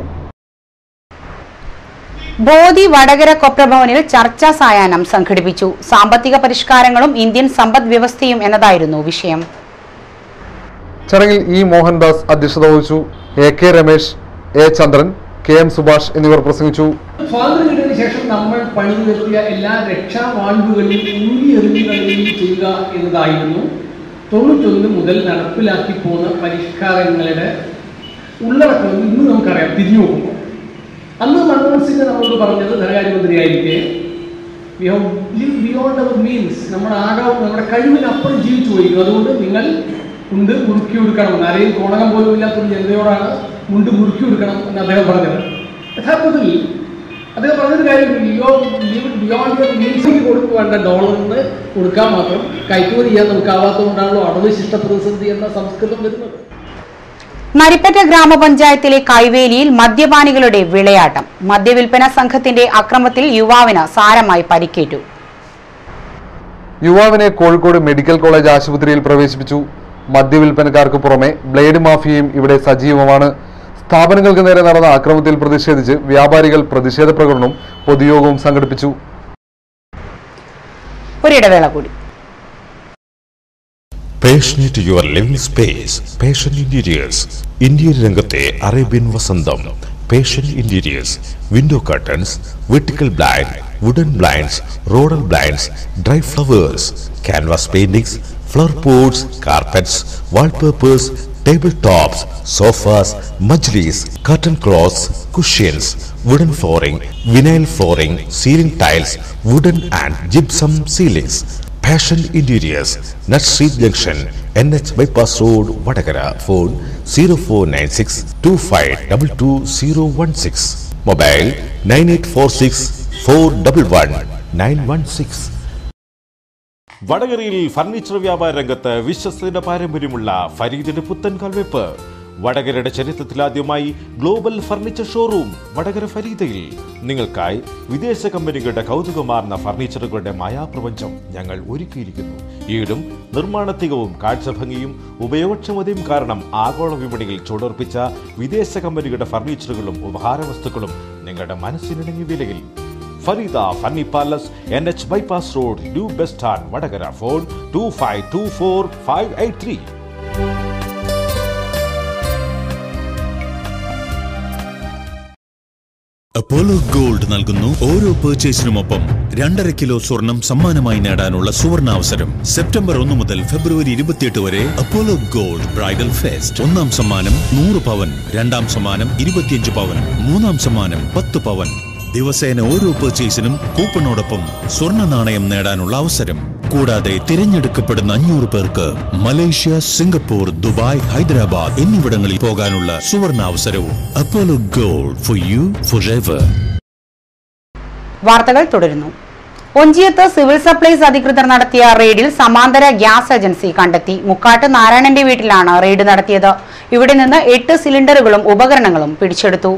ബോധി വടകര കൊപ്രഭവനിൽ ചർച്ചാ സായാഹ്നം സംഘടിപ്പിച്ചു സാമ്പത്തിക പരിഷ്കാരങ്ങളും ഇന്ത്യൻ സമ്പദ് വ്യവസ്ഥയും എന്നതായിരുന്നു വിഷയം ചടങ്ങിൽ ഇ മോഹൻദാസ് അധ്യക്ഷത വഹിച്ചു A K Ramesh A Chandran K M Subhash എന്നിവർ പ്രസംഗിച്ചു സ്വാതന്ത്ര്യം കിട്ടിയതിനു ശേഷം നമ്മൾ പണിതു നിർത്തിയ എല്ലാ രക്ഷാവാൽവുകളിൽ ഊരി എറിഞ്ഞുകളെയും ചെയ്യുക എന്നതായിരുന്നു തൊണ്ണൂറ്റൊന്ന് മുതൽ നടപ്പിലാക്കി പോന്ന പരിഷ്കാരങ്ങളുടെ ഉള്ളടക്കം ഇന്ന് നമുക്കറിയാം തിരിഞ്ഞു നോക്കുമ്പോൾ അന്ന് മൻമോഹൻ സിംഗ് നമ്മളോട് പറഞ്ഞത് ധനകാര്യമന്ത്രിയായിരിക്കെ we have live beyond our means നമ്മുടെ ആകെ നമ്മുടെ കഴിവിനപ്പുറം ജീവിച്ചു പോയിരിക്കും അതുകൊണ്ട് നിങ്ങൾ മുണ്ട് മുറുക്കി കൊടുക്കണം ആരെയും കോണകം പോലും ഇല്ലാത്തൊരു ജനതയോടാണ് മുണ്ട് മുറുക്കി കൊടുക്കണം എന്ന് അദ്ദേഹം പറഞ്ഞത് യഥാർത്ഥത്തിൽ അദ്ദേഹം പറഞ്ഞൊരു കാര്യം ലിയോ ലിവ് ബിയോണ്ട് യുവർ മീൻസിന് കൊടുക്കുക വേണ്ട ഡോളറിന് കൊടുക്കാൻ മാത്രം കയറ്റുമതി ചെയ്യാൻ നമുക്കാവാത്തതുകൊണ്ടാണല്ലോ അടവ് ശിഷ്ട പ്രതിസന്ധി എന്ന സംസ്കൃതം വരുന്നത് നരിപ്പറ്റ ഗ്രാമപഞ്ചായത്തിലെ കൈവേലിയിൽ മദ്യപാനികളുടെ വിളയാട്ടം മദ്യവിൽപ്പന സംഘത്തിന്റെ അക്രമത്തിൽ യുവാവിന് സാരമായി പരിക്കേറ്റു യുവാവിനെ കോഴിക്കോട് മെഡിക്കൽ കോളേജ് ആശുപത്രിയിൽ പ്രവേശിപ്പിച്ചു മദ്യവിൽപ്പനക്കാർക്ക് പുറമെ ബ്ലേഡ് മാഫിയയും ഇവിടെ സജീവമാണ് സ്ഥാപനങ്ങൾക്ക് നേരെ നടന്ന അക്രമത്തിൽ പ്രതിഷേധിച്ച് വ്യാപാരികൾ പ്രതിഷേധ പ്രകടനവും പൊതുയോഗവും സംഘടിപ്പിച്ചു ഒരിടവേള കൂടി passionate your living space passion interiors interior രംഗത്തെ അറേബ്യൻ വസന്തം passion interiors window curtains vertical blind wooden blinds റോഡൽ blinds dry flowers canvas paintings flower pots carpets wallpapers table tops sofas, majlis, curtain cloths, cushions, wooden flooring, vinyl flooring, ceiling tiles, wooden and gypsum ceilings. Passion Interiors, Nut Street Junction, NH Bypass Road, Vadagara. Phone 0496 2522016. Mobile 9846 411 916. വടകരയിൽ furniture വ്യാപാര രംഗത്ത് വിശ്വസ്തയുടെ പാരമ്പര്യമുള്ള ഫരീദിന്റെ പുത്തൻ കാൽവെപ്പ് വടകരയുടെ ചരിത്രത്തിലാദ്യമായി global furniture showroom Vadakara ഫരീദയിൽ നിങ്ങൾക്കായി വിദേശ കമ്പനികളുടെ കൗതുകമാർന്ന ഫർണിച്ചറുകളുടെ മായാപ്രപഞ്ചം ഞങ്ങൾ ഒരുക്കിയിരിക്കുന്നു ഈടും നിർമ്മാണത്തികവും കാഴ്ചഭംഗിയും ഉപയോഗക്ഷമതയും കാരണം ആഗോള വിപണിയിൽ ചുടർപ്പിച്ച വിദേശ കമ്പനികളുടെ ഫർണിച്ചറുകളും ഉപഹാരവസ്തുക്കളും നിങ്ങളുടെ മനസ്സിനിണങ്ങിയ വിലയിൽ Fareeda furni palace N H bypass road new bus stand Vadakara phone two five two four five eight three Apollo gold നൽകുന്നു ഓരോ പർച്ചേസിനുമൊപ്പം രണ്ടര കിലോ സ്വർണം സമ്മാനമായി നേടാനുള്ള സുവർണാവസരം സെപ്റ്റംബർ ഒന്ന് മുതൽ ഫെബ്രുവരി ഇരുപത്തിയെട്ട് വരെ അപ്പോളോ ഗോൾഡ് ബ്രൈഡൽ ഫെസ്റ്റ് ഒന്നാം സമ്മാനം നൂറ് പവൻ രണ്ടാം സമ്മാനം ഇരുപത്തിയഞ്ച് പവൻ മൂന്നാം സമ്മാനം പത്ത് പവൻ ദിവസേന ഓരോ പർച്ചേസിനും കൂപ്പണോടൊപ്പം സ്വർണ്ണ നാണയം നേടാനുള്ള അവസരം കൂടാതെ തിരഞ്ഞെടുക്കപ്പെടുന്ന അഞ്ഞൂറ് പേർക്ക് മലേഷ്യ സിംഗപ്പൂർ ദുബായ് ഹൈദരാബാദ് എന്നിവിടങ്ങളിൽ പോകാനുള്ള സുവർണാവസരവും Apollo gold for you for ever വാർത്തകൾ തുടരുന്നു ഒഞ്ചിയത്ത് സിവിൽ സപ്ലൈസ് അധികൃതർ നടത്തിയ റെയ്ഡിൽ സമാന്തര ഗ്യാസ് ഏജൻസി കണ്ടെത്തി മുക്കാട്ട് നാരായണന്റെ വീട്ടിലാണ് റെയ്ഡ് നടത്തിയത് ഇവിടെ നിന്ന് എട്ട് സിലിണ്ടറുകളും ഉപകരണങ്ങളും പിടിച്ചെടുത്തു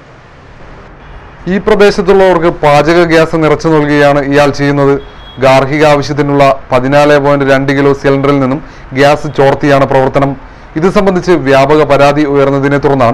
ഈ പ്രദേശത്തുള്ളവർക്ക് പാചക ഗ്യാസ് നിറച്ചു നൽകുകയാണ് ഇയാൾ ചെയ്യുന്നത് ഗാർഹിക ആവശ്യത്തിനുള്ള പതിനാല് പോയിന്റ് രണ്ട് കിലോ സിലിണ്ടറിൽ നിന്നും ഗ്യാസ് ചോർത്തിയാണ് പ്രവർത്തനം ഇത് സംബന്ധിച്ച് വ്യാപക പരാതി ഉയർന്നതിനെ തുടർന്നാണ്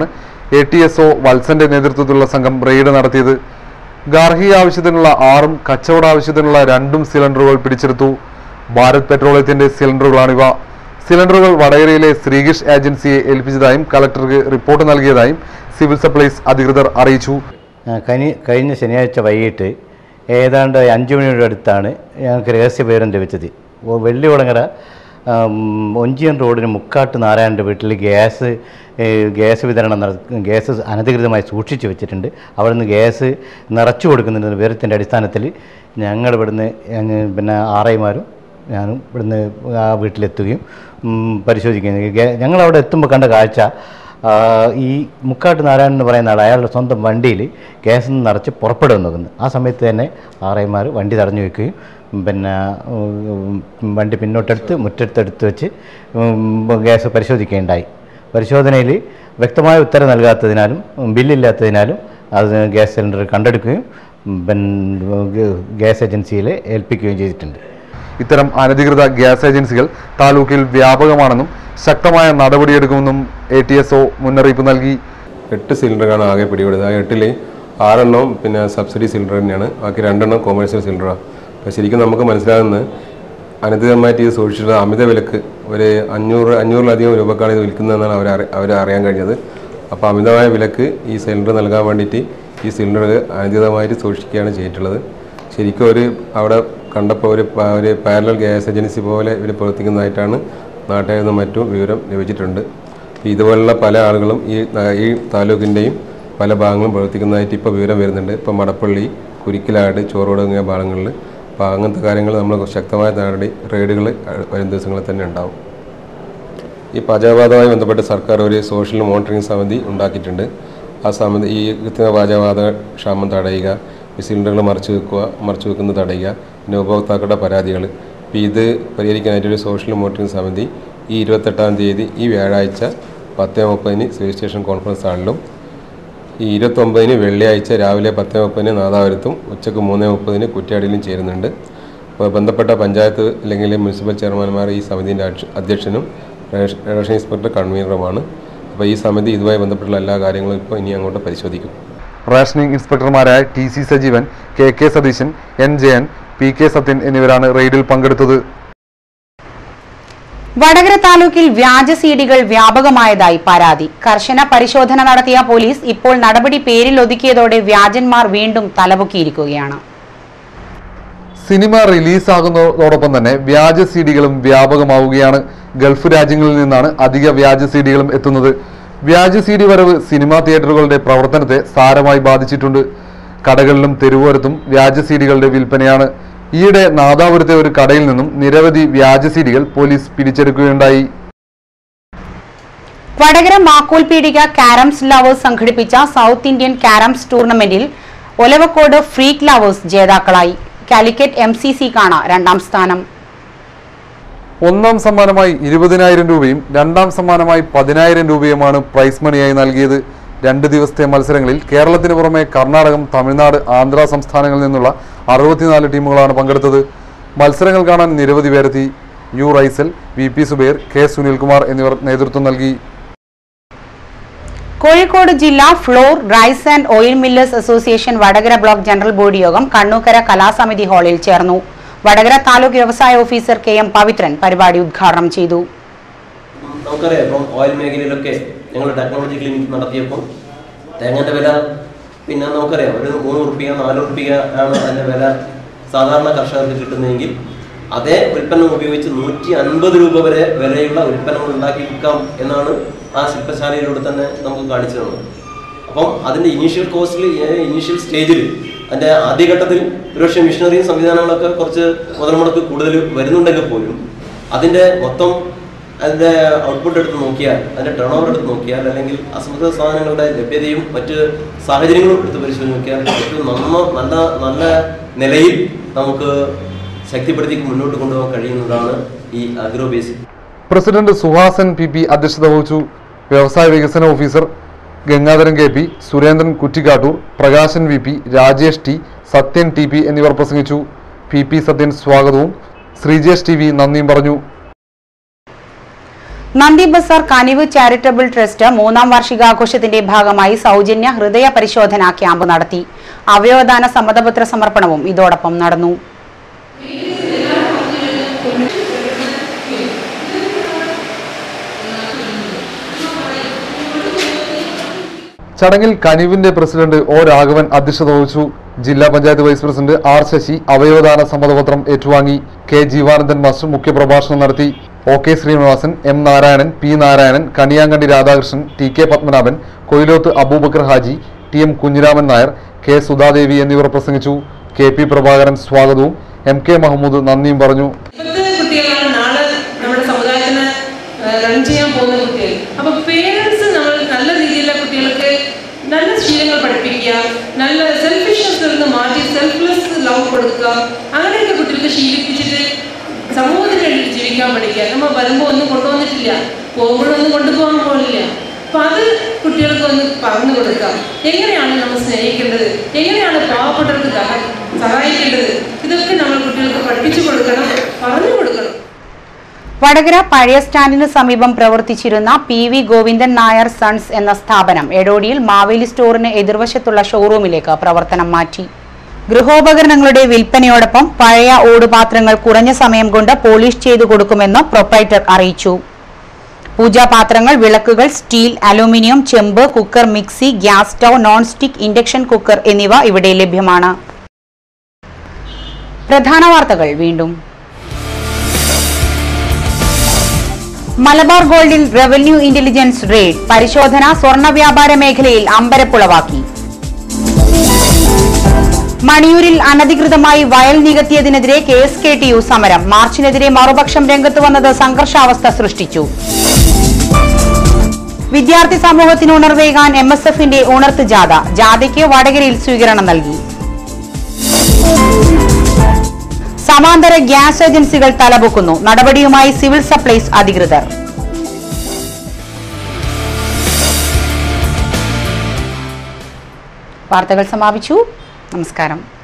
എ ടി എസ് ഒ വത്സന്റെ നേതൃത്വത്തിലുള്ള സംഘം റെയ്ഡ് നടത്തിയത് ഗാർഹിക ആവശ്യത്തിനുള്ള ആറും കച്ചവട ആവശ്യത്തിനുള്ള രണ്ടും സിലിണ്ടറുകൾ പിടിച്ചെടുത്തു ഭാരത് പെട്രോളിയത്തിന്റെ സിലിണ്ടറുകളാണിവ സിലിണ്ടറുകൾ വടകരയിലെ ശ്രീകിഷ് ഏജൻസിയെ ഏൽപ്പിച്ചതായും കളക്ടർക്ക് റിപ്പോർട്ട് നൽകിയതായും സിവിൽ സപ്ലൈസ് അധികൃതർ അറിയിച്ചു ആ, കനി കഴിഞ്ഞ ശനിയാഴ്ച വൈകിട്ട് ഏതാണ്ട് അഞ്ച് മണിയുടെ അടുത്താണ് ഞങ്ങൾക്ക് രഹസ്യവിവരം ലഭിച്ചത് ഓ വെള്ളികുളങ്ങര ആം, ഒഞ്ചിയൻ റോഡിന് മുക്കാട്ട് നാരായണൻ്റെ വീട്ടിൽ ഗ്യാസ് ഏ, ഗ്യാസ് വിതരണം നട ഗ്യാസ് അനധികൃതമായി സൂക്ഷിച്ചു വെച്ചിട്ടുണ്ട് അവിടെ നിന്ന് ഗ്യാസ് നിറച്ചു കൊടുക്കുന്നതിൻ്റെ വിവരത്തിൻ്റെ അടിസ്ഥാനത്തിൽ ഞങ്ങൾ ഇവിടുന്ന് ഞങ്ങൾ പിന്നെ ആറൈമാരും ഞാനും ഇവിടുന്ന് ആ വീട്ടിലെത്തുകയും ഉം, പരിശോധിക്കുകയും ഗ്യാ- ഞങ്ങളവിടെ എത്തുമ്പോൾ കണ്ട കാഴ്ച ആ, ഈ മുക്കാട്ട് നാരായണൻ എന്ന് പറയുന്ന ആൾ അയാളുടെ സ്വന്തം വണ്ടിയിൽ ഗ്യാസ് നിറച്ച് പുറപ്പെടുമെന്ന് നോക്കുന്നു ആ സമയത്ത് തന്നെ ആറേമാർ വണ്ടി തടഞ്ഞു വെക്കുകയും പിന്നെ ഉം, വണ്ടി പിന്നോട്ടെടുത്ത് മുറ്റത്തെടുത്ത് വെച്ച് ഉം, ഗ്യാസ് പരിശോധിക്കുകയുണ്ടായി പരിശോധനയിൽ വ്യക്തമായ ഉത്തരം നൽകാത്തതിനാലും ഉം, ബില്ലില്ലാത്തതിനാലും അത് ഗ്യാസ് സിലിണ്ടർ കണ്ടെടുക്കുകയും ഉം, പിന്നെ ഗ്യാസ് ഏജൻസിയിൽ ഏൽപ്പിക്കുകയും ചെയ്തിട്ടുണ്ട് ഇത്തരം അനധികൃത ഗ്യാസ് ഏജൻസികൾ താലൂക്കിൽ വ്യാപകമാണെന്നും ശക്തമായ നടപടിയെടുക്കുമെന്നും എ ടി എസ് ഒ മുന്നറിയിപ്പ് നൽകി എട്ട് സിലിണ്ടറാണ് ആകെ പിടിപെടുന്നത് ആ എട്ടിൽ ആറെണ്ണം പിന്നെ സബ്സിഡി സിലിണ്ടർ തന്നെയാണ് ബാക്കി രണ്ടെണ്ണം കൊമേഴ്സ്യൽ സിലിണ്ടറാണ് അപ്പോൾ ശരിക്കും നമുക്ക് മനസ്സിലാകുന്നത് അനധികൃതമായിട്ട് ഇത് സൂക്ഷിച്ചിട്ടുള്ള അമിത വിലക്ക് ഒരു അഞ്ഞൂറ് അഞ്ഞൂറിലധികം രൂപക്കാണ് ഇത് വിൽക്കുന്നതെന്നാണ് അവർ അവർ അറിയാൻ കഴിഞ്ഞത് അപ്പോൾ അമിതമായ വിലക്ക് ഈ സിലിണ്ടർ നൽകാൻ വേണ്ടിയിട്ട് ഈ സിലിണ്ടർ അനധികൃതമായിട്ട് സൂക്ഷിക്കുകയാണ് ചെയ്തിട്ടുള്ളത് ശരിക്കും ഒരു അവിടെ കണ്ടപ്പോൾ ഒരു പ- ഒരു പാരലൽ ഗ്യാസ് ഏജൻസി പോലെ ഇവർ പ്രവർത്തിക്കുന്നതായിട്ടാണ് നാട്ടുകാരിൽ നിന്നും മറ്റും വിവരം ലഭിച്ചിട്ടുണ്ട് ഇതുപോലുള്ള പല ആളുകളും ഈ ന- ഈ താലൂക്കിൻ്റെയും പല ഭാഗങ്ങളും പ്രവർത്തിക്കുന്നതായിട്ട് ഇപ്പോൾ വിവരം വരുന്നുണ്ട് ഇപ്പോൾ മടപ്പള്ളി കുരിക്കിലാട് ചോറോട് തുടങ്ങിയ ഭാഗങ്ങളിൽ അപ്പോൾ അങ്ങനത്തെ കാര്യങ്ങൾ നമ്മൾ ശക്തമായ നടപടി റെയ്ഡുകൾ വരും ദിവസങ്ങളിൽ തന്നെ ഉണ്ടാവും ഈ പാചകവാദവുമായി ബന്ധപ്പെട്ട് സർക്കാർ ഒരു സോഷ്യൽ മോണിറ്ററിംഗ് സമിതി ഉണ്ടാക്കിയിട്ടുണ്ട് ആ സമിതി ഈ കൃത്രിമ പാചകവാത ക്ഷാമം തടയുക ഈ സിലിണ്ടറുകൾ മറച്ചു വെക്കുക മറച്ചു വെക്കുന്നത് തടയുക പിന്നെ ഉപഭോക്താക്കളുടെ പരാതികൾ അപ്പോൾ ഇത് പരിഹരിക്കാനായിട്ടൊരു സോഷ്യൽ മോണിറ്ററിംഗ് സമിതി ഈ ഇരുപത്തെട്ടാം തീയതി ഈ വ്യാഴാഴ്ച പത്ത് മുപ്പതിന് സിവിൽ സ്റ്റേഷൻ കോൺഫറൻസ് ഹാളിലും ഈ ഇരുപത്തൊമ്പതിന് വെള്ളിയാഴ്ച രാവിലെ പത്ത് മുപ്പതിന് നാദാപുരത്തും ഉച്ചയ്ക്ക് മൂന്ന് മുപ്പതിന് കുറ്റ്യാടിയിലും ചേരുന്നുണ്ട് അപ്പോൾ ബന്ധപ്പെട്ട പഞ്ചായത്ത് അല്ലെങ്കിൽ മുനിസിപ്പൽ ചെയർമാൻമാർ ഈ സമിതിൻ്റെ അധ്യക്ഷനും റേഷ- റേഷൻ ഇൻസ്പെക്ടർ കൺവീനറുമാണ് അപ്പോൾ ഈ സമിതി ഇതുമായി ബന്ധപ്പെട്ടുള്ള എല്ലാ കാര്യങ്ങളും ഇപ്പോൾ ഇനി അങ്ങോട്ട് പരിശോധിക്കും റേഷനിംഗ് ഇൻസ്പെക്ടർമാരായ T C Sajeevan K K Satheesan N Jayan P K Sathyan എന്നിവരാണ് റെയ്ഡിൽ പങ്കെടുത്തത് വടകര താലൂക്കിൽ വ്യാജ സീഡികൾ വ്യാപകമായതായി പരാതി കർശന പരിശോധന നടത്തിയ പോലീസ് ഇപ്പോൾ നടപടി പേരിൽ ഒതുക്കിയതോടെ വ്യാജന്മാർ വീണ്ടും തലപൊക്കിയിരിക്കുകയാണ് സിനിമ റിലീസാകുന്നതോടൊപ്പം തന്നെ വ്യാജ സീഡികളും വ്യാപകമാവുകയാണ് ഗൾഫ് രാജ്യങ്ങളിൽ നിന്നാണ് അധിക വ്യാജ സീഡികളും എത്തുന്നത് വ്യാജ സീഡി വരവ് സിനിമാ തിയേറ്ററുകളുടെ പ്രവർത്തനത്തെ സാരമായി ബാധിച്ചിട്ടുണ്ട് കടകളിലും തെരുവോരത്തും വ്യാജ സീഡികളുടെ വിൽപ്പനയാണ് ഈയിടെ നാദാപുരത്തെ ഒരു കടയിൽ നിന്നും നിരവധി വ്യാജ സീഡികൾ പോലീസ് പിടിച്ചെടുക്കുകയുണ്ടായി വടകര മാക്കൂൽ പീടിക കാരംസ് ലവേഴ്സ് സംഘടിപ്പിച്ച സൗത്ത് ഇന്ത്യൻ കാരംസ് ടൂർണമെന്റിൽ ഒലവക്കോട് ഫ്രീക്ക് ലവേഴ്സ് ജേതാക്കളായി കാലിക്കറ്റ് എം സി സിക്കാണ് രണ്ടാം സ്ഥാനം ഒന്നാം സമ്മാനമായി ഇരുപതിനായിരം രൂപയും രണ്ടാം സമ്മാനമായി പതിനായിരം രൂപയുമാണ് പ്രൈസ് മണിയായി നൽകിയത് രണ്ട് ദിവസത്തെ മത്സരങ്ങളിൽ കേരളത്തിന് പുറമെ കർണാടകം തമിഴ്നാട് ആന്ധ്ര സംസ്ഥാനങ്ങളിൽ നിന്നുള്ള അറുപത്തിനാല് ടീമുകളാണ് പങ്കെടുത്തത് മത്സരങ്ങൾ കാണാൻ നിരവധി പേരെത്തി U Raisal V P Zubair K Sunilkumar എന്നിവർ നേതൃത്വം നൽകി കോഴിക്കോട് ജില്ലാ flour rice and oil millers association Vadakara block general body യോഗം കണ്ണൂക്കര കലാസമിതി ഹാളിൽ ചേർന്നു വടകര താലൂക്ക് വ്യവസായ ഓഫീസർ കെ എം പവിത്രൻ പരിപാടി ഉദ്ഘാടനം ചെയ്തു നമുക്കറിയാം ഇപ്പം ഓയിൽ മേഖലയിലൊക്കെ ഞങ്ങൾ ടെക്നോളജി ക്ലിനിക് നടത്തിയപ്പോൾ തേങ്ങൻ്റെ വില പിന്നെ നമുക്കറിയാം ഒരു മൂന്ന് ഉറുപ്പിക നാല് ഉറുപ്പിക ആണ് അതിൻ്റെ വില സാധാരണ കർഷകർക്ക് കിട്ടുന്നതെങ്കിൽ അതേ ഉൽപ്പന്നം ഉപയോഗിച്ച് നൂറ്റി അൻപത് രൂപ വരെ വിലയുള്ള ഉൽപ്പന്നങ്ങൾ ഉണ്ടാക്കി വിൽക്കാം എന്നാണ് ആ ശില്പശാലയിലൂടെ തന്നെ നമുക്ക് കാണിച്ചു തന്നത് അപ്പം അതിൻ്റെ ഇനീഷ്യൽ കോസ്റ്റിൽ ഇനീഷ്യൽ സ്റ്റേജിൽ അതിൻ്റെ ആദ്യഘട്ടത്തിൽ ഒരുപക്ഷെ മിഷനറിയും സംവിധാനങ്ങളൊക്കെ കുറച്ച് മുതൽ മുടക്ക് കൂടുതൽ വരുന്നുണ്ടെങ്കിൽ പോലും അതിൻ്റെ മൊത്തം അതിൻ്റെ ഔട്ട്പുട്ട് എടുത്ത് നോക്കിയാൽ അതിൻ്റെ ടേൺ ഓവർ എടുത്ത് നോക്കിയാൽ അല്ലെങ്കിൽ അസംസ്കൃത സാധനങ്ങളുടെ ലഭ്യതയും മറ്റ് സാഹചര്യങ്ങളും എടുത്ത് പരിശോധിച്ച് നോക്കിയാൽ ഏറ്റവും നന്ന നല്ല നല്ല നിലയിൽ നമുക്ക് ശക്തിപ്പെടുത്തി മുന്നോട്ട് കൊണ്ടുപോകാൻ കഴിയുന്നതാണ് ഈ agro basic president Suhasan P P അധ്യക്ഷത വഹിച്ചു വ്യവസായ വികസന officer Gangadharan K P Surendran Kuttikkattoor Prakashan V P Rajesh T Sathyan T P എന്നിവർ പ്രസംഗിച്ചു പി പി സത്യൻ സ്വാഗതവും ശ്രീജേഷ് ടി വി നന്ദിയും പറഞ്ഞു നന്ദി ബസാർ കനിവ് ചാരിറ്റബിൾ ട്രസ്റ്റ് മൂന്നാം വാർഷികാഘോഷത്തിന്റെ ഭാഗമായി സൗജന്യ ഹൃദയ പരിശോധന ക്യാമ്പ് നടത്തി അവയവദാന സമ്മതപത്ര സമർപ്പണവും ഇതോടൊപ്പം നടന്നു ചടങ്ങിൽ കനിവിന്റെ പ്രസിഡന്റ് ഒ രാഘവൻ അധ്യക്ഷത വഹിച്ചു ജില്ലാ panchayat vice president R Sasi അവയവദാന സമ്മതപത്രം ഏറ്റുവാങ്ങി കെ ജീവാനന്ദൻ മാസ്റ്റർ മുഖ്യപ്രഭാഷണം നടത്തി O K Sreenivasan M Narayanan P Narayanan Kaniyankandi Radhakrishnan T K Padmanabhan Koyiloth Aboobacker Haji T M Kunhiraman Nair K Sudhadevi എന്നിവർ പ്രസംഗിച്ചു കെ പി പ്രഭാകരൻ സ്വാഗതവും എം കെ മഹമ്മൂദ് നന്ദിയും പറഞ്ഞു ഇപ്പോഴത്തെ കുട്ടികളാണ് നാളെ നമ്മുടെ സമുദായത്തിന് റൺ ചെയ്യാൻ പോകുന്ന കുട്ടികൾ അപ്പൊ പേരൻസ് നമ്മൾ നല്ല രീതിയിലുള്ള കുട്ടികൾക്ക് നല്ല ശീലങ്ങൾ പഠിപ്പിക്കുക നല്ല സെൽഫിഷ്നെസ് നിന്ന് മാറ്റി സെൽഫ്ലെസ് ലവ് കൊടുക്കുക അങ്ങനെയൊക്കെ കുട്ടികൾക്ക് ശീലിപ്പിച്ചിട്ട് സമൂഹത്തിന് വേണ്ടി ജീവിക്കാൻ പഠിക്കുക നമ്മൾ വരുമ്പോൾ ഒന്നും കൊണ്ടുവന്നിട്ടില്ല പോകുമ്പോഴൊന്നും കൊണ്ടുപോകാൻ പോകില്ല അപ്പൊ അത് കുട്ടികൾക്ക് ഒന്ന് പറഞ്ഞു കൊടുക്കാം എങ്ങനെയാണ് നമ്മൾ സ്നേഹിക്കേണ്ടത് എങ്ങനെയാണ് പാവപ്പെട്ടവർക്ക് സഹ- സഹായിക്കേണ്ടത് ഇതൊക്കെ നമ്മൾ കുട്ടികൾക്ക് പഠിപ്പിച്ചു കൊടുക്കണം പറഞ്ഞു കൊടുക്കണം വടകര പഴയ സ്റ്റാൻഡിന് സമീപം പ്രവർത്തിച്ചിരുന്ന P V Govindan Nair sons എന്ന സ്ഥാപനം എടോടിയിൽ മാവേലി സ്റ്റോറിന് എതിർവശത്തുള്ള ഷോറൂമിലേക്ക് പ്രവർത്തനം മാറ്റി ഗൃഹോപകരണങ്ങളുടെ വിൽപ്പനയോടൊപ്പം പഴയ ഓടുപാത്രങ്ങൾ കുറഞ്ഞ സമയം കൊണ്ട് പോളിഷ് ചെയ്തു കൊടുക്കുമെന്ന് പ്രൊപ്പറേറ്റർ അറിയിച്ചു പൂജാപാത്രങ്ങൾ വിളക്കുകൾ സ്റ്റീൽ അലൂമിനിയം ചെമ്പ് cooker mixie gas stove non stick induction cooker എന്നിവ ഇവിടെ ലഭ്യമാണ് പ്രധാന വാർത്തകൾ വീണ്ടും മലബാർ ഗോൾഡിൽ റവന്യൂ ഇന്റലിജൻസ് റെയ്ഡ് പരിശോധന സ്വർണ്ണ വ്യാപാര മേഖലയിൽ അമ്പരപ്പുളവാക്കി മണിയൂരിൽ അനധികൃതമായി വയൽ നികത്തിയതിനെതിരെ K S K T U സമരം മാർച്ചിനെതിരെ മറുപക്ഷം രംഗത്ത് വന്നത് സംഘർഷാവസ്ഥ സൃഷ്ടിച്ചു വിദ്യാർത്ഥി സമൂഹത്തിന് ഉണർവേകാൻ എം എസ് എഫിന്റെ ഉണർത്ത് ജാഥ ജാഥയ്ക്ക് വടകരയിൽ സ്വീകരണം നൽകി സമാന്തര ഗ്യാസ് ഏജൻസികൾ തലപൊക്കുന്നു നടപടിയുമായി സിവിൽ സപ്ലൈസ് അധികൃതർ വാർത്തകൾ സമാപിച്ചു നമസ്കാരം